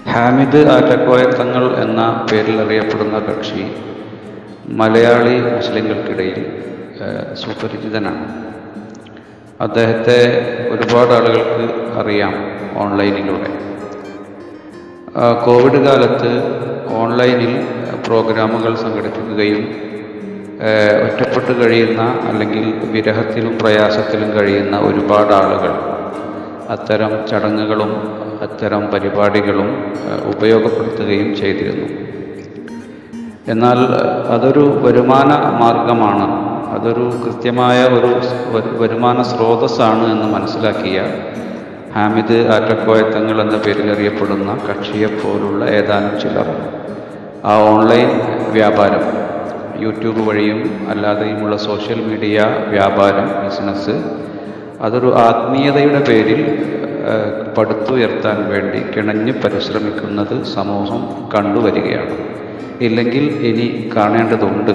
ഹാമിദ് ആറ്റക്കോയത്തങ്ങൾ എന്ന പേരിൽ അറിയപ്പെടുന്ന കക്ഷി മലയാളി മുസ്ലിങ്ങൾക്കിടയിൽ ഏഹ്, സുപരിചിതനാണ് അദ്ദേഹത്തെ ഒരുപാട് ആളുകൾക്ക് അറിയാം ഓൺലൈനിലൂടെ ആ, കോവിഡ് കാലത്ത് ഓൺലൈനിൽ പ്രോഗ്രാമുകൾ സംഘടിപ്പിക്കുകയും ഏഹ്, ഒറ്റപ്പെട്ട് കഴിയുന്ന അല്ലെങ്കിൽ വിരഹത്തിലും പ്രയാസത്തിലും കഴിയുന്ന ഒരുപാട് ആളുകൾ അത്തരം ചടങ്ങുകളും അത്തരം പരിപാടികളും ഏഹ്, ഉപയോഗപ്പെടുത്തുകയും ചെയ്തിരുന്നു എന്നാൽ അതൊരു വരുമാന മാർഗമാണ് അതൊരു കൃത്യമായ ഒരു സ് വ- വരുമാന സ്രോതസ്സാണ് എന്ന് മനസ്സിലാക്കിയ ഹാമിദ് ആറ്റക്കോയത്തങ്ങൾ എന്ന പേരിൽ അറിയപ്പെടുന്ന കക്ഷിയെപ്പോലുള്ള ഏതാനും ചിലർ ആ ഓൺലൈൻ വ്യാപാരം യൂട്യൂബ് വഴിയും അല്ലാതെയുമുള്ള സോഷ്യൽ മീഡിയ വ്യാപാരം ബിസിനസ് അതൊരു ആത്മീയതയുടെ പേരിൽ ഏഹ്, പടുത്തുയർത്താൻ വേണ്ടി കിണഞ്ഞ് പരിശ്രമിക്കുന്നത് സമൂഹം കണ്ടുവരികയാണ് ഇല്ലെങ്കിൽ ഇനി കാണേണ്ടതുണ്ട്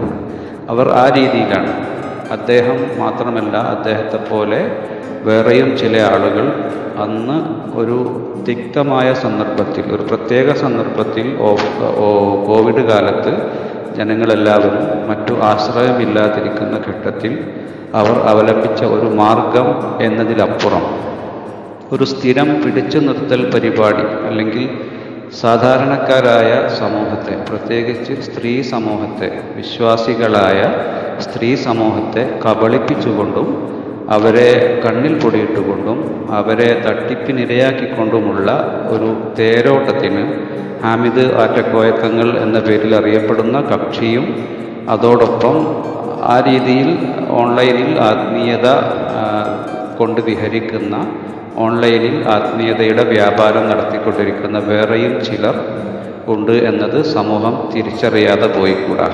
അവർ ആ രീതിയിലാണ് അദ്ദേഹം മാത്രമല്ല അദ്ദേഹത്തെ പോലെ വേറെയും ചില ആളുകൾ അന്ന് ഒരു തിക്തമായ സന്ദർഭത്തിൽ ഒരു പ്രത്യേക സന്ദർഭത്തിൽ ഓഫ് ഓ- കോവിഡ് കാലത്ത് ജനങ്ങളെല്ലാവരും മറ്റു ആശ്രയമില്ലാതിരിക്കുന്ന ഘട്ടത്തിൽ അവർ അവലംബിച്ച ഒരു മാർഗം എന്നതിലപ്പുറം ഒരു സ്ഥിരം പിടിച്ചു നിർത്തൽ പരിപാടി അല്ലെങ്കിൽ സാധാരണക്കാരായ സമൂഹത്തെ പ്രത്യേകിച്ച് സ്ത്രീ സമൂഹത്തെ വിശ്വാസികളായ സ്ത്രീ സമൂഹത്തെ കബളിപ്പിച്ചുകൊണ്ടും അവരെ കണ്ണിൽ പൊടിയിട്ടുകൊണ്ടും അവരെ തട്ടിപ്പിനിരയാക്കിക്കൊണ്ടുമുള്ള ഒരു തേരോട്ടത്തിന് ഹാമിദ് ആറ്റക്കോയക്കങ്ങൾ എന്ന പേരിൽ അറിയപ്പെടുന്ന കക്ഷിയും അതോടൊപ്പം ആ രീതിയിൽ ഓൺലൈനിൽ ആത്മീയത ആ, കൊണ്ട് വിഹരിക്കുന്ന ഓൺലൈനിൽ ആത്മീയതയുടെ വ്യാപാരം നടത്തിക്കൊണ്ടിരിക്കുന്ന വേറെയും ചിലർ ഉണ്ട് എന്നത് സമൂഹം തിരിച്ചറിയാതെ പോയിക്കൂടാ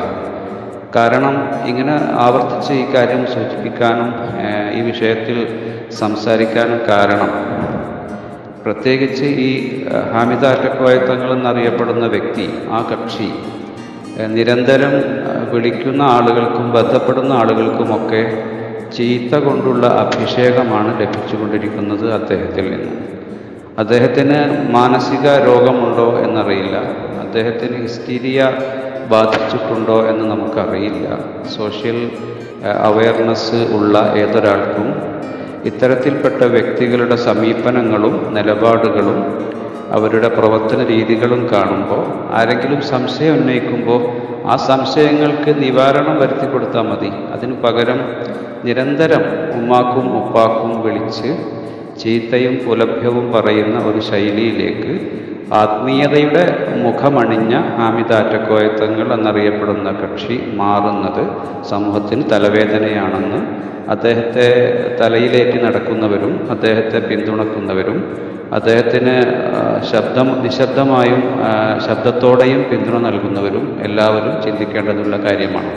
കാരണം ഇങ്ങനെ ആവർത്തിച്ച് ഈ കാര്യം സൂചിപ്പിക്കാനും ഏഹ്, ഈ വിഷയത്തിൽ സംസാരിക്കാനും കാരണം പ്രത്യേകിച്ച് ഈ ഏഹ്, ഹാമിദ അറ്റക്കോയത്തങ്ങൾ എന്നറിയപ്പെടുന്ന വ്യക്തി ആ കക്ഷി ഏഹ്, നിരന്തരം ഏഹ്, വിളിക്കുന്ന ആളുകൾക്കും ബന്ധപ്പെടുന്ന ആളുകൾക്കുമൊക്കെ ചീത്ത കൊണ്ടുള്ള അഭിഷേകമാണ് ലഭിച്ചുകൊണ്ടിരിക്കുന്നത് അദ്ദേഹത്തിൽ നിന്ന് അദ്ദേഹത്തിന് മാനസിക രോഗമുണ്ടോ എന്നറിയില്ല അദ്ദേഹത്തിന് ഹിസ്റ്റീരിയ ബാധിച്ചിട്ടുണ്ടോ എന്ന് നമുക്കറിയില്ല സോഷ്യൽ അവയർനെസ് ഉള്ള ഏതൊരാൾക്കും ഇത്തരത്തിൽപ്പെട്ട വ്യക്തികളുടെ സമീപനങ്ങളും നിലപാടുകളും അവരുടെ പ്രവർത്തന രീതികളും കാണുമ്പോൾ ആരെങ്കിലും സംശയം ഉന്നയിക്കുമ്പോൾ ആ സംശയങ്ങൾക്ക് നിവാരണം വരുത്തി കൊടുത്താൽ മതി അതിനു പകരം നിരന്തരം ഉമ്മാക്കും ഉപ്പാക്കും വിളിച്ച് ചീത്തയും പുലഭ്യവും പറയുന്ന ഒരു ശൈലിയിലേക്ക് ആത്മീയതയുടെ മുഖമണിഞ്ഞ ഹാമിദാറ്റക്കോയത്തങ്ങൾ എന്നറിയപ്പെടുന്ന കക്ഷി മാറുന്നത് സമൂഹത്തിന് തലവേദനയാണെന്ന് അദ്ദേഹത്തെ തലയിലേറ്റി നടക്കുന്നവരും അദ്ദേഹത്തെ പിന്തുണക്കുന്നവരും അദ്ദേഹത്തിന് ആ, ശബ്ദം നിശബ്ദമായും ആ, ശബ്ദത്തോടെയും പിന്തുണ നൽകുന്നവരും എല്ലാവരും ചിന്തിക്കേണ്ടതുള്ള കാര്യമാണ്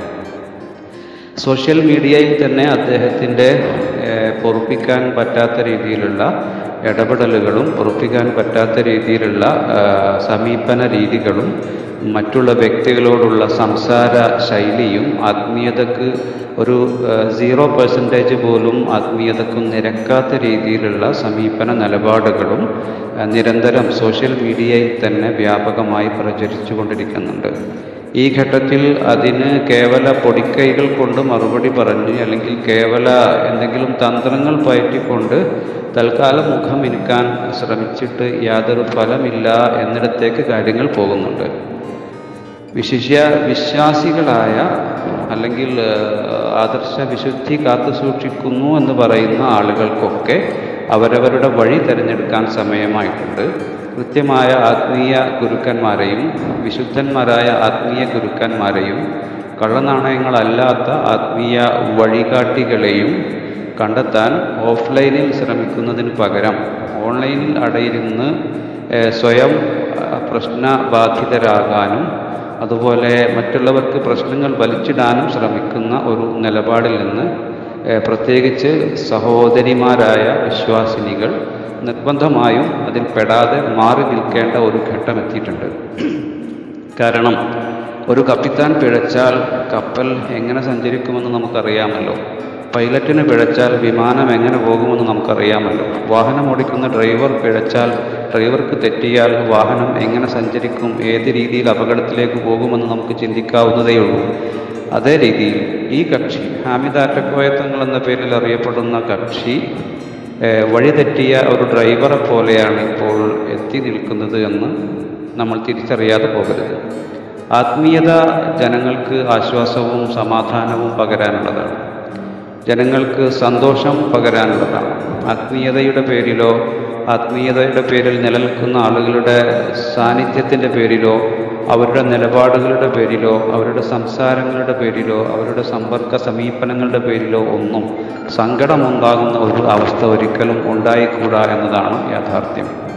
സോഷ്യൽ മീഡിയയിൽ തന്നെ അദ്ദേഹത്തിൻ്റെ ഏഹ്, പൊറുപ്പിക്കാൻ പറ്റാത്ത രീതിയിലുള്ള ഇടപെടലുകളും പൊറുപ്പിക്കാൻ പറ്റാത്ത രീതിയിലുള്ള ആ, സമീപന രീതികളും മറ്റുള്ള വ്യക്തികളോടുള്ള സംസാര ശൈലിയും ആത്മീയതക്ക് ഒരു സീറോ പെർസെൻറ്റേജ് പോലും ആത്മീയതക്കും നിരക്കാത്ത രീതിയിലുള്ള സമീപന നിലപാടുകളും ആ, നിരന്തരം സോഷ്യൽ മീഡിയയിൽ തന്നെ വ്യാപകമായി പ്രചരിച്ചു കൊണ്ടിരിക്കുന്നുണ്ട് ഈ ഘട്ടത്തിൽ അതിന് കേവല പൊടിക്കൈകൾ കൊണ്ട് മറുപടി പറഞ്ഞ് അല്ലെങ്കിൽ കേവല എന്തെങ്കിലും തന്ത്രങ്ങൾ പയറ്റിക്കൊണ്ട് തൽക്കാലം മുഖം മിനുക്കാൻ ശ്രമിച്ചിട്ട് യാതൊരു ഫലമില്ല എന്നിടത്തേക്ക് കാര്യങ്ങൾ പോകുന്നുണ്ട് വിശിഷ്യ വിശ്വാസികളായ അല്ലെങ്കിൽ ഏഹ്, ആദർശ വിശുദ്ധി കാത്തു സൂക്ഷിക്കുന്നു എന്ന് പറയുന്ന ആളുകൾക്കൊക്കെ അവരവരുടെ വഴി തിരഞ്ഞെടുക്കാൻ സമയമായിട്ടുണ്ട് കൃത്യമായ ആത്മീയ ഗുരുക്കന്മാരെയും വിശുദ്ധന്മാരായ ആത്മീയ ഗുരുക്കന്മാരെയും കള്ളനാണയങ്ങളല്ലാത്ത ആത്മീയ വഴികാട്ടികളെയും കണ്ടെത്താൻ ഓഫ്ലൈനിൽ ശ്രമിക്കുന്നതിന് പകരം ഓൺലൈനിൽ അടയിരുന്ന് ഏഹ്, സ്വയം ആ, പ്രശ്നബാധിതരാകാനും അതുപോലെ മറ്റുള്ളവർക്ക് പ്രശ്നങ്ങൾ വലിച്ചിടാനും ശ്രമിക്കുന്ന ഒരു നിലപാടിൽ നിന്ന് ഏഹ്, പ്രത്യേകിച്ച് സഹോദരിമാരായ വിശ്വാസിനികൾ നിർബന്ധമായും അതിൽ പെടാതെ മാറി നിൽക്കേണ്ട ഒരു ഘട്ടം എത്തിയിട്ടുണ്ട് കാരണം ഒരു കപ്പിത്താൻ പിഴച്ചാൽ കപ്പൽ എങ്ങനെ സഞ്ചരിക്കുമെന്ന് നമുക്കറിയാമല്ലോ പൈലറ്റിന് പിഴച്ചാൽ വിമാനം എങ്ങനെ പോകുമെന്ന് നമുക്കറിയാമല്ലോ വാഹനം ഓടിക്കുന്ന ഡ്രൈവർ പിഴച്ചാൽ ഡ്രൈവർക്ക് തെറ്റിയാൽ വാഹനം എങ്ങനെ സഞ്ചരിക്കും ഏത് രീതിയിൽ അപകടത്തിലേക്ക് പോകുമെന്ന് നമുക്ക് ചിന്തിക്കാവുന്നതേയുള്ളൂ അതേ രീതിയിൽ ഈ കക്ഷി ഹാമിദ് ആറ്റക്കോയത്തങ്ങൾ എന്ന പേരിൽ അറിയപ്പെടുന്ന കക്ഷി ഏഹ്, വഴിതെറ്റിയ ഒരു ഡ്രൈവറെ പോലെയാണ് ഇപ്പോൾ എത്തി നിൽക്കുന്നത് എന്ന് നമ്മൾ തിരിച്ചറിയാതെ പോകരുത് ആത്മീയത ജനങ്ങൾക്ക് ആശ്വാസവും സമാധാനവും പകരാനുള്ളതാണ് ജനങ്ങൾക്ക് സന്തോഷം പകരാനുള്ളതാണ് ആത്മീയതയുടെ പേരിലോ ആത്മീയതയുടെ പേരിൽ നിലനിൽക്കുന്ന ആളുകളുടെ സാന്നിധ്യത്തിൻ്റെ പേരിലോ അവരുടെ നിലപാടുകളുടെ പേരിലോ അവരുടെ സംസാരങ്ങളുടെ പേരിലോ അവരുടെ സമ്പർക്ക സമീപനങ്ങളുടെ പേരിലോ ഒന്നും സങ്കടമുണ്ടാകുന്ന ഒരു അവസ്ഥ ഒരിക്കലും ഉണ്ടായിക്കൂടാ എന്നതാണ് യാഥാർത്ഥ്യം